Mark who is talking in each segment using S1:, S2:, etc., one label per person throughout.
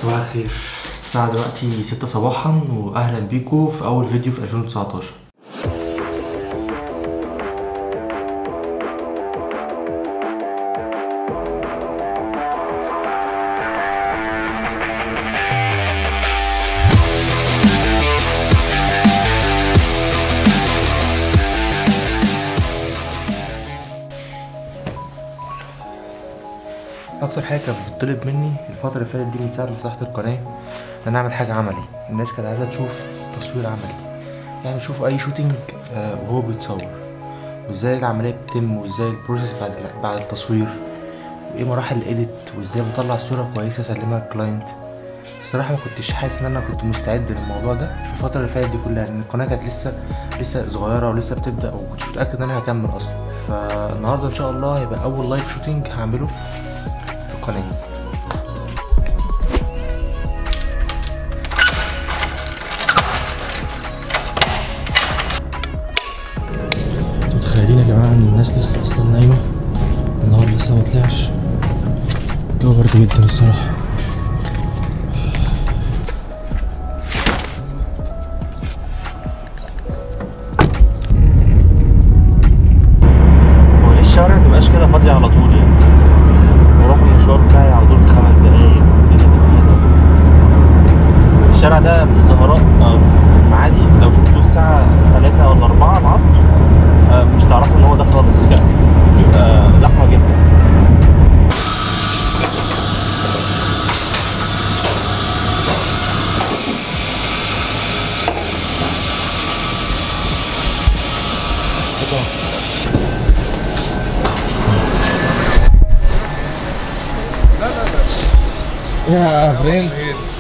S1: صباح الخير الساعة دلوقتي ستة صباحا وأهلا بيكم في أول فيديو في 2019 اكتر حاجه كانت بتطلب مني الفتره اللي فاتت دي من ساعه ما فتحت القناه ان انا اعمل حاجه عملي الناس كانت عايزه تشوف تصوير عملي يعني يشوفوا اي شوتينج آه، وهو بيتصور وازاي العمليه بتتم وازاي البروسيس بعد بعد التصوير وايه مراحل الايديت وازاي بطلع صوره كويسه اسلمها للكلاينت الصراحه ما كنتش حاسس ان انا كنت مستعد للموضوع ده في الفتره اللي فاتت دي كلها لان القناه كانت لسه لسه صغيره ولسه بتبدا وكنتش متاكد ان انا هكمل اصلا فالنهارده ان شاء الله هيبقى اول لايف شوتينج هعمله في القناه انتوا متخيلين يا جماعه ان الناس لسه اصلا نايمه النهار لسه ما طلعش الجو برد جدا الصراحه هو ليه الشوارع متبقاش كده فاضية على طول يعني بروح المشوار بتاعي على طول في خمس دقايق الدنيا تبقى حلوة الشارع ده في الزهراء آه، في المعادي لو شفتوه الساعة تلاتة ولا أربعة العصر آه، مش تعرفوا إن هو ده خالص يعني بيبقى زحمة جدا يا برنس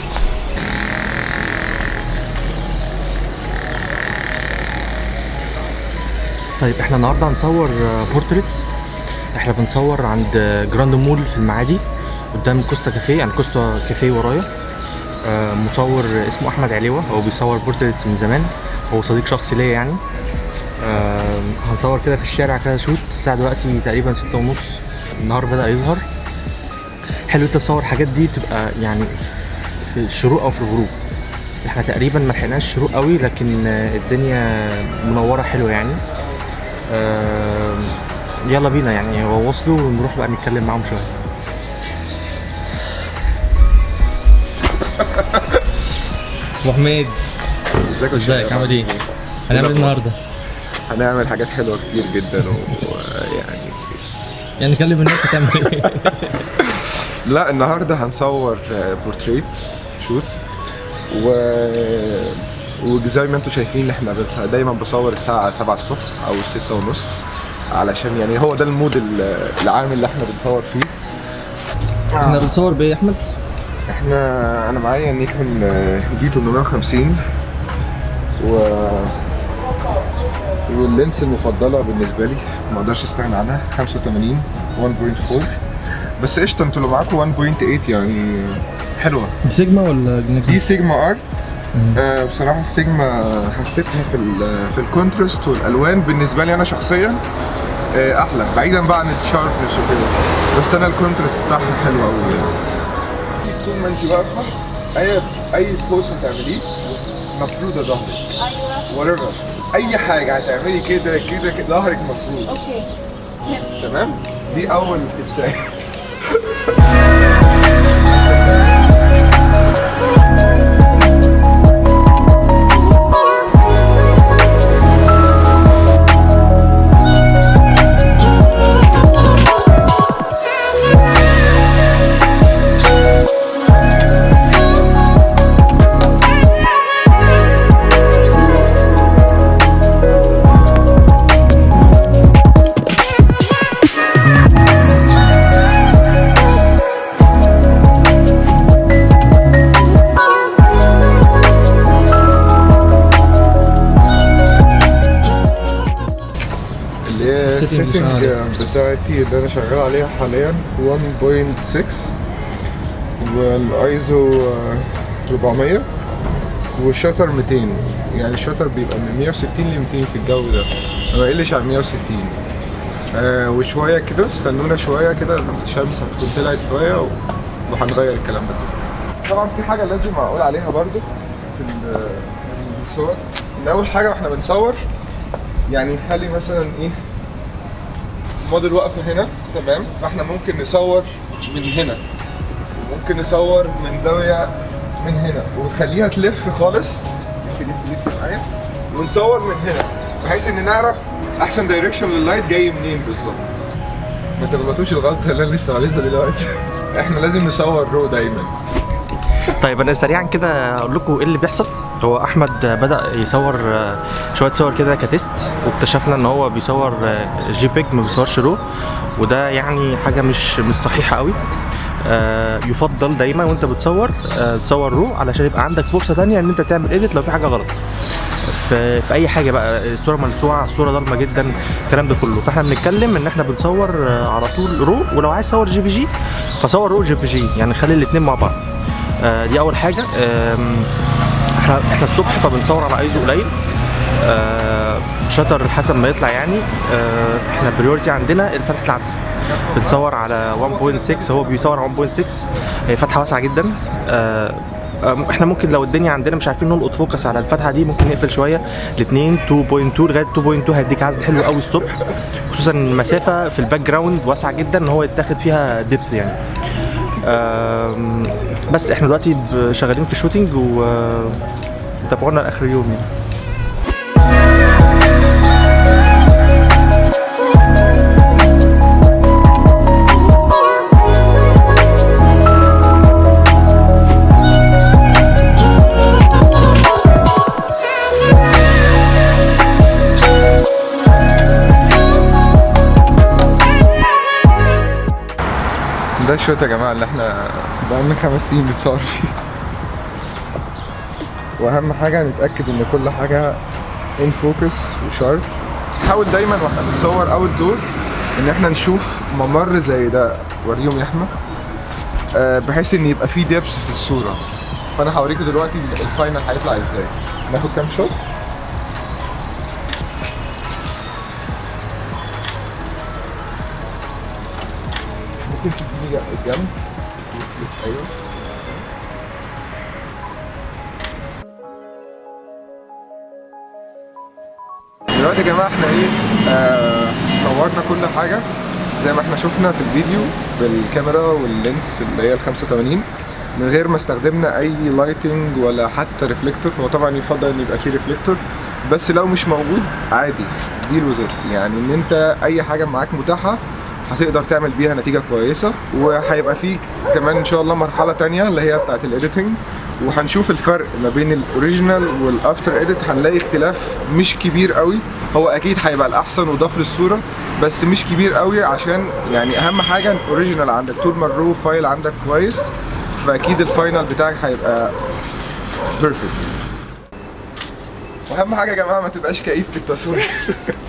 S1: طيب احنا النهارده هنصور بورتريتس احنا بنصور عند جراند مول في المعادي قدام كوستا كافيه يعني كوستا كافيه ورايا آه، مصور اسمه احمد عليوه هو بيصور بورتريتس من زمان هو صديق شخصي ليا يعني آه، هنصور كده في الشارع كده شوت الساعه دلوقتي تقريبا ستة ونص النهار بدأ يظهر حلو انت تصور حاجات دي بتبقى يعني في الشروق او في الغروب احنا تقريبا ما لحقناش الشروق قوي لكن آه، الدنيا منوره حلو يعني آه، يلا بينا يعني هو وصلوا ونروح بقى نتكلم معاهم شويه ابو حميد
S2: ازيك يا
S1: ازيك
S2: شباب؟
S1: عامل ايه؟ هنعمل ايه النهارده؟
S2: هنعمل حاجات حلوه كتير جدا ويعني
S1: يعني نكلم الناس هتعمل ايه؟
S2: لا النهارده هنصور بورتريتس شوت و وزي ما انتم شايفين احنا بس دايما بصور الساعه 7 الصبح او 6 ونص علشان يعني هو ده المود ال- العام اللي احنا بنصور فيه
S1: احنا بنصور بايه يا احمد؟
S2: احنا انا معايا نيكون دي 850 و واللينس المفضله بالنسبه لي ما اقدرش استغنى عنها 85 1.4 بس قشطه انتوا لو معاكم 1.8 يعني حلوه
S1: دي سيجما ولا
S2: دي سيجما ارت آه بصراحه السيجما حسيتها في ال في الكونتراست والالوان بالنسبه لي انا شخصيا آه احلى بعيدا بقى عن الشاربنس وكده بس انا الكونتراست بتاعها حلو قوي يعني طول ما انت واقفه اي اي بوز هتعمليه مفروضه ظهرك
S3: ايوه
S2: whatever اي حاجه هتعملي كده كده كده ظهرك مفروض
S3: اوكي
S2: تمام دي اول تبسايه اللي هي
S1: Setting
S2: السيتنج
S1: بتاعها.
S2: بتاعتي اللي انا شغال عليها حاليا 1.6 والايزو آه، 400 والشاتر 200 يعني الشاتر بيبقى من 160 ل 200 في الجو ده ما يقلش عن 160 آه وشويه كده استنونا شويه كده الشمس هتكون طلعت شويه و- وهنغير الكلام ده طبعا في حاجه لازم اقول عليها برضو في ال- في الصور ان اول حاجه واحنا بنصور يعني نخلي مثلا ايه الموديل واقفه هنا تمام فاحنا ممكن نصور من هنا ممكن نصور من زاويه من هنا ونخليها تلف خالص لف لف لف معايا ونصور من هنا بحيث ان نعرف احسن دايركشن لللايت جاي منين بالظبط ما تغلطوش الغلطه اللي انا لسه عاملها دلوقتي احنا لازم نصور رو دايما
S1: طيب انا سريعا كده اقول لكم ايه اللي بيحصل هو احمد بدا يصور آه، شويه صور كده كتيست واكتشفنا ان هو بيصور آه، جي بيج ما بيصورش رو وده يعني حاجه مش مش صحيحه قوي آه، يفضل دايما وانت بتصور آه، تصور رو علشان يبقى عندك فرصه تانية ان انت تعمل ايديت لو في حاجه غلط في, في اي حاجه بقى الصوره ملسوعه الصوره ضلمه جدا الكلام ده كله فاحنا بنتكلم ان احنا بنصور آه، على طول رو ولو عايز تصور جي بي جي فصور رو جي بي جي يعني خلي الاثنين مع بعض آه، دي اول حاجه آم، احنا احنا الصبح فبنصور على ايزو قليل آه، شطر حسب ما يطلع يعني آه، احنا بريورتي عندنا فتحه العدسه بنصور على 1.6 هو بيصور على 1.6 هي فتحه واسعه جدا آه، آه، احنا ممكن لو الدنيا عندنا مش عارفين نلقط فوكس على الفتحه دي ممكن نقفل شويه الاثنين 2.2 لغايه 2.2 هيديك عزل حلو قوي الصبح خصوصا المسافه في الباك جراوند واسعه جدا ان هو يتاخد فيها ديبث يعني آم، بس احنا دلوقتي ب- شغالين في شوتينج و تابعونا لاخر اليوم يعني
S2: ده الشوت يا جماعه اللي احنا بقالنا خمس سنين بنصور فيه واهم حاجه نتاكد ان كل حاجه ان فوكس وشارب نحاول دايما واحنا بنصور اوت دور ان احنا نشوف ممر زي ده وريهم يا احمد آه، بحيث ان يبقى فيه ديبس في الصوره فانا هوريكم دلوقتي الفاينل هيطلع ازاي ناخد كام شوت ممكن تديني الجنب ايوه دلوقتي يا جماعه احنا ايه آه صورنا كل حاجه زي ما احنا شفنا في الفيديو بالكاميرا واللينس اللي هي ال 85 من غير ما استخدمنا اي لايتنج ولا حتى ريفلكتور هو طبعا يفضل ان يبقى فيه ريفلكتور بس لو مش موجود عادي ديل وزيت يعني ان انت اي حاجه معاك متاحه هتقدر تعمل بيها نتيجه كويسه وهيبقى فيه كمان ان شاء الله مرحله تانية اللي هي بتاعه الايديتنج وهنشوف الفرق ما بين الاوريجينال والافتر اديت هنلاقي اختلاف مش كبير قوي هو اكيد هيبقى الاحسن وضاف للصوره بس مش كبير قوي عشان يعني اهم حاجه الاوريجينال عندك طول ما الرو فايل عندك كويس فاكيد الفاينل بتاعك هيبقى بيرفكت واهم حاجه يا جماعه ما تبقاش كئيب في التصوير